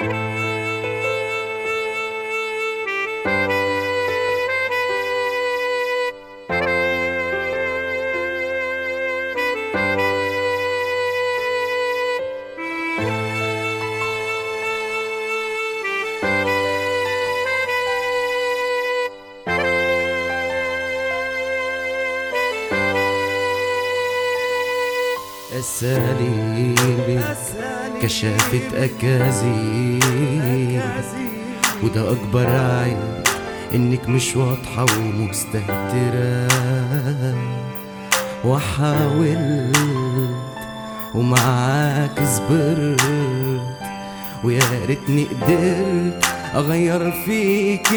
أساليبي كشفت أكاذيب وده أكبر عيب إنك مش واضحة ومستهترة وحاولت ومعاك صبرت ويا ريتني قدرت أغير فيك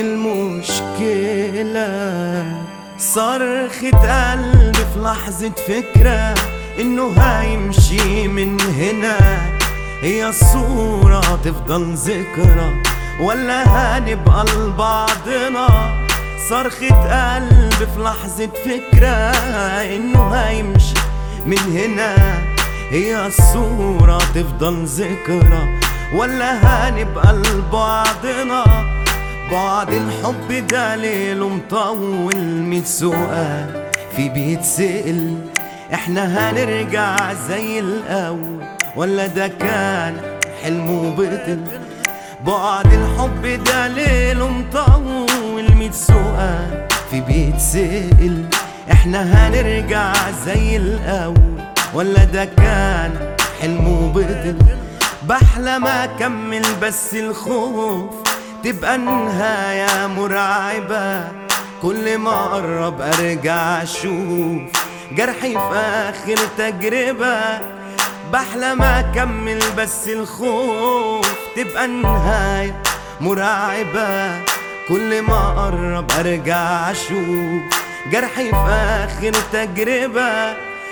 المشكلة صرخة قلبي في لحظة فكرة إنه هيمشي من هنا هي الصورة تفضل ذكرى ولا هنبقى لبعضنا صرخة قلبي في لحظة فكرة إنه هيمشي من هنا هي الصورة تفضل ذكرى ولا هنبقى لبعضنا بعد الحب ده ليله مطول ميت سؤال في بيتسأل احنا هنرجع زي الاول ولا ده كان حلم وبطل بعد الحب ده ليله مطول ميت سؤال في بيتسأل احنا هنرجع زي الاول ولا ده كان حلم وبطل بحلم اكمل بس الخوف تبقى نهاية مرعبة كل ما اقرب ارجع اشوف جرحي في اخر تجربة بحلم اكمل بس الخوف تبقى النهاية مرعبة كل ما اقرب ارجع اشوف جرحي في اخر تجربة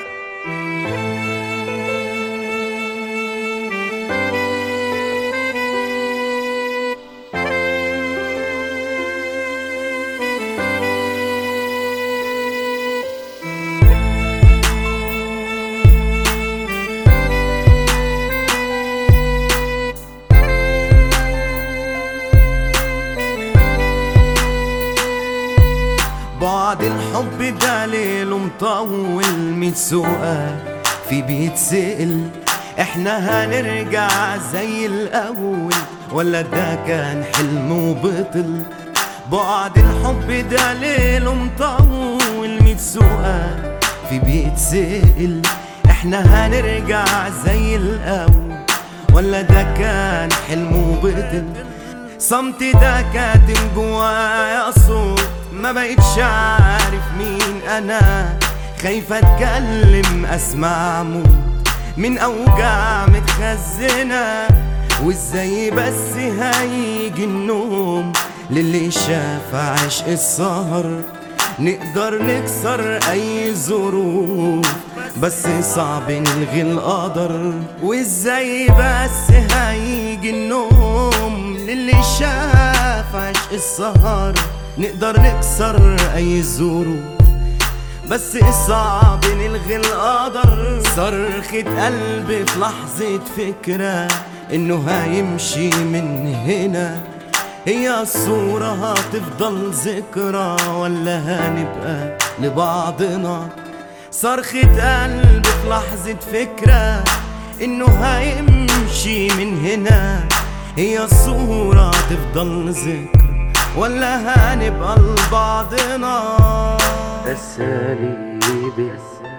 بعد الحب ده ليله مطول ميت سؤال في بيتسأل احنا هنرجع زي الاول ولا ده كان حلم وبطل بعد الحب ده ليله مطول ميت سؤال في بيتسأل احنا هنرجع زي الاول ولا ده كان حلم وبطل صمت ده كاتم جوايا صوت ما بقتش عارف مين انا خايف اتكلم اسمع موت من اوجاع متخزنه وازاي بس هيجي النوم للي شاف عشق السهر نقدر نكسر اي ظروف بس صعب نلغي القدر وازاي بس هيجي النوم للي شاف عشق السهر نقدر نكسر اي ظروف بس صعب نلغي القدر صرخة قلبي في لحظة فكرة انه هيمشي من هنا هي الصورة هتفضل ذكرى ولا هنبقى لبعضنا صرخة قلبي في لحظة فكرة انه هيمشي من هنا هي الصورة تفضل ذكرى ولا هنبقى لبعضنا أساليبي